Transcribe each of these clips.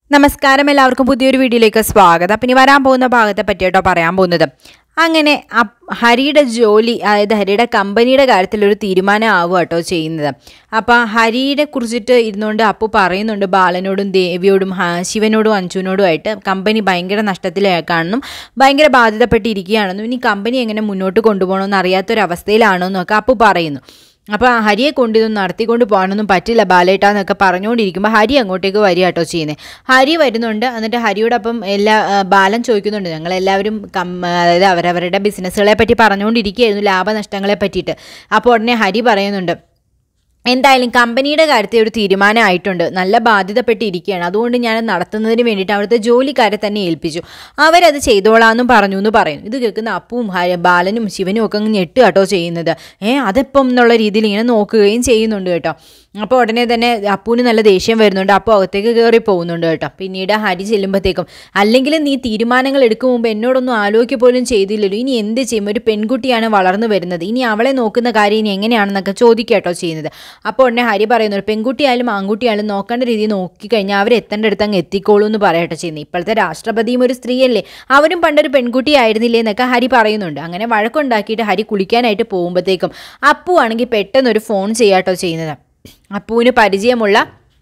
നമസ്കാരം എല്ലാവർക്കും പുതിയൊരു വീഡിയോയിലേക്ക് സ്വാഗതം അപ്പം ഇനി വരാൻ പോകുന്ന ഭാഗത്തെ പറ്റിയിട്ടോ പറയാൻ പോകുന്നത് അങ്ങനെ അപ്- ഹരിയുടെ ജോലി അതായത് ഹരിയുടെ കമ്പനിയുടെ കാര്യത്തിൽ ഒരു തീരുമാനം ആവുക കേട്ടോ ചെയ്യുന്നത് അപ്പം ഹരിയെ കുറിച്ചിട്ട് ഇരുന്നുകൊണ്ട് അപ്പു പറയുന്നുണ്ട് ബാലനോടും ദേവിയോടും ഹ- ശിവനോടും അഞ്ജുനോടും ആയിട്ട് കമ്പനി ഭയങ്കര നഷ്ടത്തിലേക്കാണെന്നും ഭയങ്കര ബാധിതപ്പെട്ടിരിക്കുകയാണെന്നും ഇനി കമ്പനി എങ്ങനെ മുന്നോട്ട് കൊണ്ടുപോകണമെന്ന് അറിയാത്തൊരവസ്ഥയിലാണെന്നും ഒക്കെ അപ്പു പറയുന്നു അപ്പോൾ ഹരിയെ കൊണ്ട് ഇതൊന്നും നടത്തിക്കൊണ്ട് പോകാനൊന്നും പറ്റില്ല ബാലേട്ടാന്നൊക്കെ പറഞ്ഞുകൊണ്ടിരിക്കുമ്പോൾ ഹരി അങ്ങോട്ടേക്ക് വരിക കേട്ടോ ചെയ്യുന്നത് ഹരി വരുന്നുണ്ട് എന്നിട്ട് ഹരിയോടൊപ്പം എല്ലാ ആ, ബാലൻ ചോദിക്കുന്നുണ്ട് ഞങ്ങളെല്ലാവരും കം അതായത് അവരവരുടെ ബിസിനസ്സുകളെ പറ്റി പറഞ്ഞുകൊണ്ടിരിക്കുകയായിരുന്നു ലാഭനഷ്ടങ്ങളെ പറ്റിയിട്ട് അപ്പോൾ ഉടനെ ഹരി പറയുന്നുണ്ട് എന്തായാലും കമ്പനിയുടെ കാര്യത്തിൽ ഒരു തീരുമാനമായിട്ടുണ്ട് നല്ല ബാധ്യതപ്പെട്ടിരിക്കുകയാണ് അതുകൊണ്ട് ഞാൻ നടത്തുന്നതിന് വേണ്ടിയിട്ട് അവിടുത്തെ ജോലിക്കാരെ തന്നെ ഏൽപ്പിച്ചു അവരത് ചെയ്തോളാന്നും പറഞ്ഞു എന്ന് പറയുന്നു ഇത് കേൾക്കുന്ന അപ്പുവും ഹ- ബാലനും ശിവനും ഒക്കെ അങ്ങ് ഞെട്ട് കേട്ടോ ചെയ്യുന്നത് ഏ അതെപ്പം എന്നുള്ള രീതിയിൽ ഇങ്ങനെ നോക്കുകയും ചെയ്യുന്നുണ്ട് കേട്ടോ അപ്പോൾ ഉടനെ തന്നെ അപ്പുവിന് നല്ല ദേഷ്യം വരുന്നുണ്ട് അപ്പോൾ അകത്തേക്ക് കയറി പോകുന്നുണ്ട് കേട്ടോ പിന്നീട് ഹരി ചെല്ലുമ്പോഴത്തേക്കും അല്ലെങ്കിൽ നീ തീരുമാനങ്ങൾ എടുക്കും മുമ്പ് എന്നോടൊന്നും ആലോചിക്കുക പോലും ചെയ്തില്ലല്ലോ ഇനി എന്ത് ചെയ്യും ഒരു പെൺകുട്ടിയാണ് വളർന്നു വരുന്നത് ഇനി അവളെ നോക്കുന്ന കാര്യം ഇനി എങ്ങനെയാണെന്നൊക്കെ ചോദിക്കുക കേട്ടോ ചെയ്യുന്നത് അപ്പോൾ ഉടനെ ഹരി പറയുന്നു ഒരു പെൺകുട്ടിയായാലും ആൺകുട്ടിയായാലും നോക്കേണ്ട രീതിയിൽ നോക്കിക്കഴിഞ്ഞാൽ അവർ എത്തേണ്ട അടുത്ത് അങ്ങ് എത്തിക്കോളൂ എന്ന് പറയട്ടെ ചെയ്യുന്നത് ഇപ്പോഴത്തെ രാഷ്ട്രപതിയും ഒരു സ്ത്രീയല്ലേ അവരും പണ്ടൊരു പെൺകുട്ടി ആയിരുന്നില്ലേ എന്നൊക്കെ ഹരി പറയുന്നുണ്ട് അങ്ങനെ വഴക്കുണ്ടാക്കിയിട്ട് ഹരി കുളിക്കാനായിട്ട് പോകുമ്പോഴത്തേക്കും അപ്പു ആണെങ്കിൽ പെട്ടെന്ന് ഒരു ഫോൺ ചെയ്യാട്ടോ ചെയ്യുന്നത് അപ്പുവിന് പരിചയമുള്ള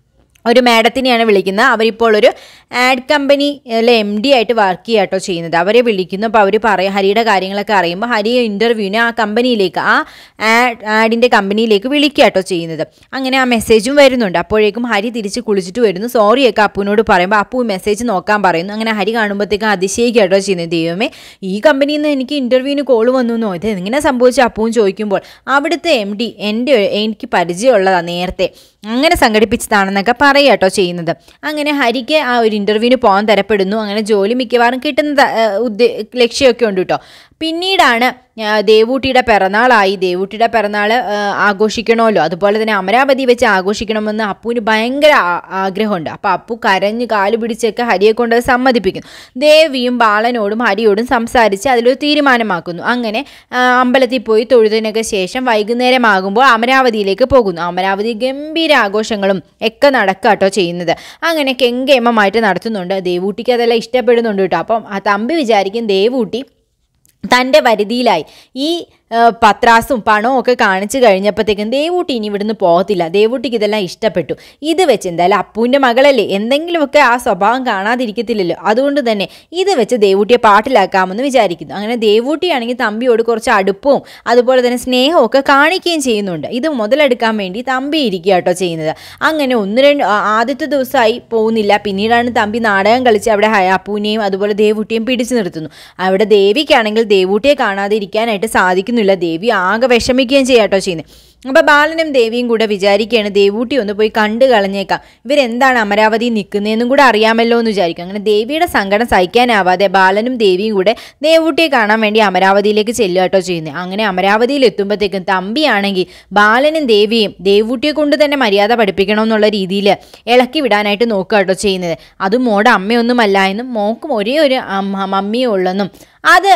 ഒരു മാഡത്തിനെയാണ് വിളിക്കുന്നത് അവരിപ്പോൾ ഒരു ആഡ് കമ്പനിയിലെ എം ഡി ആയിട്ട് വർക്ക് ചെയ്യാട്ടോ ചെയ്യുന്നത് അവരെ വിളിക്കുന്നു അപ്പോൾ അവർ പറയും ഹരിയുടെ കാര്യങ്ങളൊക്കെ അറിയുമ്പോൾ ഹരിയെ ഇൻ്റർവ്യൂവിന് ആ കമ്പനിയിലേക്ക് ആ ആഡ് ആഡിൻ്റെ കമ്പനിയിലേക്ക് വിളിക്കാട്ടോ ചെയ്യുന്നത് അങ്ങനെ ആ മെസ്സേജും വരുന്നുണ്ട് അപ്പോഴേക്കും ഹരി തിരിച്ച് കുളിച്ചിട്ട് വരുന്നു സോറിയൊക്കെ അപ്പുവിനോട് പറയുമ്പോൾ അപ്പു മെസ്സേജ് നോക്കാൻ പറയുന്നു അങ്ങനെ ഹരി കാണുമ്പോഴത്തേക്കും അതിശയിക്കാട്ടോ ചെയ്യുന്നത് ദൈവമേ ഈ കമ്പനിയിൽ നിന്ന് എനിക്ക് ഇൻ്റർവ്യൂവിന് കോൾ വന്നു ഇത് എങ്ങനെ സംഭവിച്ചു അപ്പുവും ചോദിക്കുമ്പോൾ അവിടുത്തെ എം ഡി എൻ്റെ എനിക്ക് പരിചയമുള്ളതാണ് നേരത്തെ അങ്ങനെ സംഘടിപ്പിച്ചതാണെന്നൊക്കെ പറയുക കേട്ടോ ചെയ്യുന്നത് അങ്ങനെ ഹരിക്ക് ആ ഒരു ഇൻ്റർവ്യൂവിന് പോകാൻ തരപ്പെടുന്നു അങ്ങനെ ജോലി മിക്കവാറും കിട്ടുന്ന ത- ഏഹ് ഉദ്ദേ ലക്ഷ്യമൊക്കെ ഉണ്ട് കേട്ടോ പിന്നീടാണ് ആ, ദേവൂട്ടിയുടെ പിറന്നാളായി ദേവൂട്ടിയുടെ പിറന്നാൾ ആഘോഷിക്കണമല്ലോ അതുപോലെ തന്നെ അമരാവതി വെച്ച് ആഘോഷിക്കണമെന്ന് അപ്പുവിന് ഭയങ്കര ആ- ആഗ്രഹമുണ്ട് അപ്പോൾ അപ്പു കരഞ്ഞ് കാല് പിടിച്ചൊക്കെ ഹരിയെ കൊണ്ട് അത് സമ്മതിപ്പിക്കുന്നു ദേവിയും ബാലനോടും ഹരിയോടും സംസാരിച്ച് അതിലൊരു തീരുമാനമാക്കുന്നു അങ്ങനെ ആ, അമ്പലത്തിൽ പോയി തൊഴുതിനൊക്കെ ശേഷം വൈകുന്നേരമാകുമ്പോൾ അമരാവതിയിലേക്ക് പോകുന്നു അമരാവതി ഗംഭീര ആഘോഷങ്ങളും ഒക്കെ നടക്കാട്ടോ ചെയ്യുന്നത് അങ്ങനെ കെങ്കേമമായിട്ട് നടത്തുന്നുണ്ട് ദേവൂട്ടിക്ക് അതെല്ലാം ഇഷ്ടപ്പെടുന്നുണ്ട് കേട്ടോ അപ്പം ആ തമ്പി വിചാരിക്കും ദേവൂട്ടി തൻ്റെ വരുതിയിലായി ഈ ആ, പത്രാസും പണവും ഒക്കെ കാണിച്ചു കഴിഞ്ഞപ്പോഴത്തേക്കും ദേവൂട്ടി ഇനി ഇവിടുന്ന് പോകത്തില്ല ദേവൂട്ടിക്ക് ഇതെല്ലാം ഇഷ്ടപ്പെട്ടു ഇത് വെച്ച് എന്തായാലും അപ്പൂൻ്റെ മകളല്ലേ എന്തെങ്കിലുമൊക്കെ ആ സ്വഭാവം കാണാതിരിക്കത്തില്ലല്ലോ അതുകൊണ്ട് തന്നെ ഇത് വെച്ച് ദേവൂട്ടിയെ പാട്ടിലാക്കാമെന്ന് വിചാരിക്കുന്നു അങ്ങനെ ദേവൂട്ടിയാണെങ്കിൽ തമ്പിയോട് കുറച്ച് അടുപ്പവും അതുപോലെ തന്നെ സ്നേഹവും ഒക്കെ കാണിക്കുകയും ചെയ്യുന്നുണ്ട് ഇത് മുതലെടുക്കാൻ വേണ്ടി തമ്പി ഇരിക്കുക കേട്ടോ ചെയ്യുന്നത് അങ്ങനെ ഒന്ന് രണ്ട് ആ- ആദ്യത്തെ ദിവസമായി പോകുന്നില്ല പിന്നീടാണ് തമ്പി നാടകം കളിച്ച് അവിടെ ഹ- അപ്പൂനെയും അതുപോലെ ദേവൂട്ടിയും പിടിച്ചു നിർത്തുന്നു അവിടെ ദേവിക്കാണെങ്കിൽ ദേവൂട്ടിയെ കാണാതെ ഇരിക്കാനായിട്ട് സാധിക്കുന്നില്ല ദേവി ആകെ വിഷമിക്കുകയും ചെയ്യാട്ടോ ചെയ്യുന്നത് അപ്പോൾ ബാലനും ദേവിയും കൂടെ വിചാരിക്കുകയാണ് ദേവൂട്ടി ഒന്ന് പോയി കണ്ടു കളഞ്ഞേക്കാം ഇവരെന്താണ് അമരാവതി നിൽക്കുന്നതെന്നും കൂടെ അറിയാമല്ലോ എന്ന് വിചാരിക്കും അങ്ങനെ ദേവിയുടെ സങ്കടം സഹിക്കാനാവാതെ ബാലനും ദേവിയും കൂടെ ദേവൂട്ടിയെ കാണാൻ വേണ്ടി അമരാവതിയിലേക്ക് ചെല്ലുക കേട്ടോ ചെയ്യുന്നത് അങ്ങനെ അമരാവതിയിൽ എത്തുമ്പോഴത്തേക്കും തമ്പിയാണെങ്കിൽ ബാലനും ദേവിയും ദേവൂട്ടിയെ കൊണ്ട് തന്നെ മര്യാദ പഠിപ്പിക്കണമെന്നുള്ള രീതിയിൽ ഇളക്കി വിടാനായിട്ട് നോക്കുക കേട്ടോ ചെയ്യുന്നത് അതും മോടെ അമ്മയൊന്നുമല്ല എന്നും മോക്കും ഒരേ ഒരു അമ്മ മമ്മിയേ ഉള്ളെന്നും അത്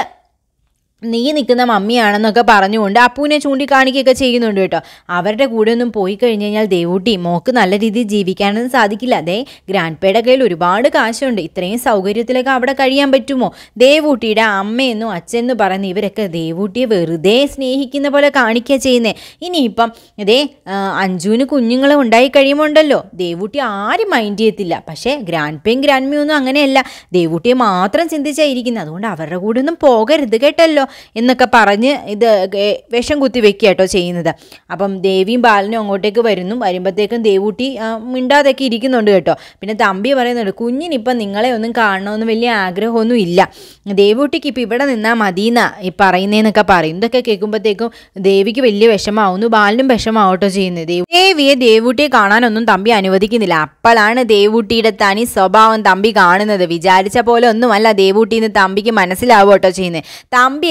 നീ നിൽക്കുന്ന മമ്മിയാണെന്നൊക്കെ പറഞ്ഞുകൊണ്ട് അപ്പൂനെ ചൂണ്ടിക്കാണിക്കുകയൊക്കെ ചെയ്യുന്നുണ്ട് കേട്ടോ അവരുടെ കൂടെ ഒന്നും പോയി കഴിഞ്ഞ് കഴിഞ്ഞാൽ ദേവൂട്ടി മോക്ക് നല്ല രീതിയിൽ ജീവിക്കാനൊന്നും സാധിക്കില്ല അതേ ഗ്രാൻഡ് പേയുടെ കയ്യിൽ ഒരുപാട് കാശുണ്ട് ഇത്രയും സൗകര്യത്തിലൊക്കെ അവിടെ കഴിയാൻ പറ്റുമോ ദേവൂട്ടിയുടെ അമ്മയെന്നും അച്ഛനെന്നും പറയുന്ന ഇവരൊക്കെ ദേവൂട്ടിയെ വെറുതെ സ്നേഹിക്കുന്ന പോലെ കാണിക്കുക ചെയ്യുന്നേ ഇനിയിപ്പം ഇതേ ആ, അഞ്ജുവിന് കുഞ്ഞുങ്ങൾ ഉണ്ടായി കഴിയുമുണ്ടല്ലോ ദേവൂട്ടി ആരും മൈൻഡ് ചെയ്യത്തില്ല പക്ഷേ ഗ്രാൻഡ് പേയും ഗ്രാൻഡ് ഒന്നും അങ്ങനെയല്ല ദേവൂട്ടിയെ മാത്രം ചിന്തിച്ചായിരിക്കുന്നത് അതുകൊണ്ട് അവരുടെ കൂടെ ഒന്നും പോകരുത് കേട്ടല്ലോ എന്നൊക്കെ പറഞ്ഞ് ഇത് ഗ- വിഷം കുത്തി വെക്കുക കേട്ടോ ചെയ്യുന്നത് അപ്പം ദേവിയും ബാലനും അങ്ങോട്ടേക്ക് വരുന്നു വരുമ്പോഴത്തേക്കും ദേവൂട്ടി ആ, മിണ്ടാതൊക്കെ ഇരിക്കുന്നുണ്ട് കേട്ടോ പിന്നെ തമ്പി പറയുന്നുണ്ട് കുഞ്ഞിനിപ്പം നിങ്ങളെ ഒന്നും കാണണമെന്ന് വലിയ ആഗ്രഹമൊന്നും ഇല്ല ദേവൂട്ടിക്ക് ഇപ്പം ഇവിടെ നിന്നാൽ മതിയെന്നാ ഈ പറയുന്നതെന്നൊക്കെ പറയും ഇതൊക്കെ കേൾക്കുമ്പോഴത്തേക്കും ദേവിക്ക് വലിയ വിഷമാവുന്നു ബാലനും വിഷമാവട്ടോ ചെയ്യുന്നത് ദേവ ദേവിയെ ദേവൂട്ടിയെ കാണാനൊന്നും തമ്പി അനുവദിക്കുന്നില്ല അപ്പോഴാണ് ദേവൂട്ടിയുടെ തനി സ്വഭാവം തമ്പി കാണുന്നത് വിചാരിച്ച പോലെ ഒന്നുമല്ല ദേവൂട്ടിന്ന് തമ്പിക്ക് മനസ്സിലാവും കേട്ടോ ചെയ്യുന്നത് തമ്പി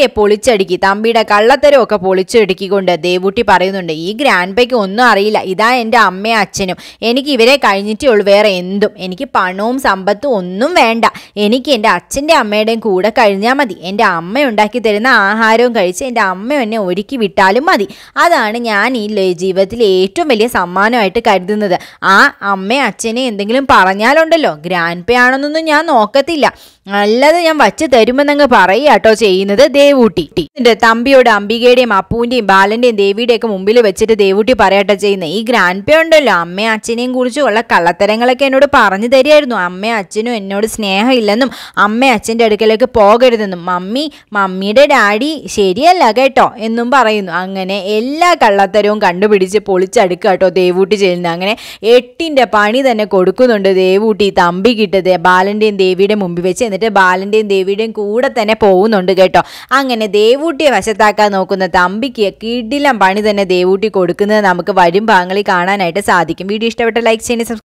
പൊളിച്ചടുക്കി തമ്പിയുടെ കള്ളത്തരമൊക്കെ പൊളിച്ചടുക്കിക്കൊണ്ട് ദേവൂട്ടി പറയുന്നുണ്ട് ഈ ഗ്രാൻഡ് പേക്ക് ഒന്നും അറിയില്ല ഇതാ എൻ്റെ അമ്മയും അച്ഛനും എനിക്ക് ഇവരെ കഴിഞ്ഞിട്ടേ ഉള്ളൂ വേറെ എന്തും എനിക്ക് പണവും സമ്പത്തും ഒന്നും വേണ്ട എനിക്ക് എൻ്റെ അച്ഛൻ്റെ അമ്മയുടെയും കൂടെ കഴിഞ്ഞാൽ മതി എൻ്റെ അമ്മ ഉണ്ടാക്കി തരുന്ന ആഹാരവും കഴിച്ച് എൻ്റെ അമ്മ എന്നെ ഒരുക്കി വിട്ടാലും മതി അതാണ് ഞാൻ ഈ ല- ജീവിതത്തിലെ ഏറ്റവും വലിയ സമ്മാനമായിട്ട് കരുതുന്നത് ആ അമ്മയും അച്ഛനെ എന്തെങ്കിലും പറഞ്ഞാലുണ്ടല്ലോ ഗ്രാൻഡ് പേ ആണെന്നൊന്നും ഞാൻ നോക്കത്തില്ല നല്ലത് ഞാൻ വച്ച് തരുമെന്നങ്ങ് പറയാട്ടോ ചെയ്യുന്നത് ദേവൂട്ടി എന്നിട്ട് തമ്പിയോട് അംബികയുടെയും അപ്പൂൻ്റെയും ബാലൻ്റെയും ദേവിയുടെയും ഒക്കെ മുമ്പിൽ വെച്ചിട്ട് ദേവൂട്ടി പറയട്ടെ ചെയ്യുന്നത് ഈ ഗ്രാൻഡ് പേ ഉണ്ടല്ലോ അമ്മയും അച്ഛനെയും കുറിച്ചുള്ള കള്ളത്തരങ്ങളൊക്കെ എന്നോട് പറഞ്ഞു തരികയായിരുന്നു അമ്മയും അച്ഛനും എന്നോട് സ്നേഹമില്ലെന്നും അമ്മ അച്ഛൻ്റെ അടുക്കലേക്ക് പോകരുതെന്നും മമ്മി മമ്മിയുടെ ഡാഡി ശരിയല്ല കേട്ടോ എന്നും പറയുന്നു അങ്ങനെ എല്ലാ കള്ളത്തരവും കണ്ടുപിടിച്ച് പൊളിച്ചടുക്കുക കേട്ടോ ദേവൂട്ടി ചെയ്യുന്നത് അങ്ങനെ എട്ടിൻ്റെ പണി തന്നെ കൊടുക്കുന്നുണ്ട് ദേവൂട്ടി തമ്പി കിട്ടത് ബാലൻ്റെയും ദേവിയുടെയും മുമ്പിൽ വെച്ച് എന്നിട്ട് ബാലൻ്റെയും ദേവിയുടെയും കൂടെ തന്നെ പോകുന്നുണ്ട് കേട്ടോ അങ്ങനെ ദേവൂട്ടിയെ വശത്താക്കാൻ നോക്കുന്ന തമ്പിക്ക് കിടിലം പണി തന്നെ ദേവൂട്ടി കൊടുക്കുന്നത് നമുക്ക് വരും ഭാഗങ്ങളിൽ കാണാനായിട്ട് സാധിക്കും വീഡിയോ ഇഷ്ടപ്പെട്ട ലൈക്ക് ചെയ്യുന്ന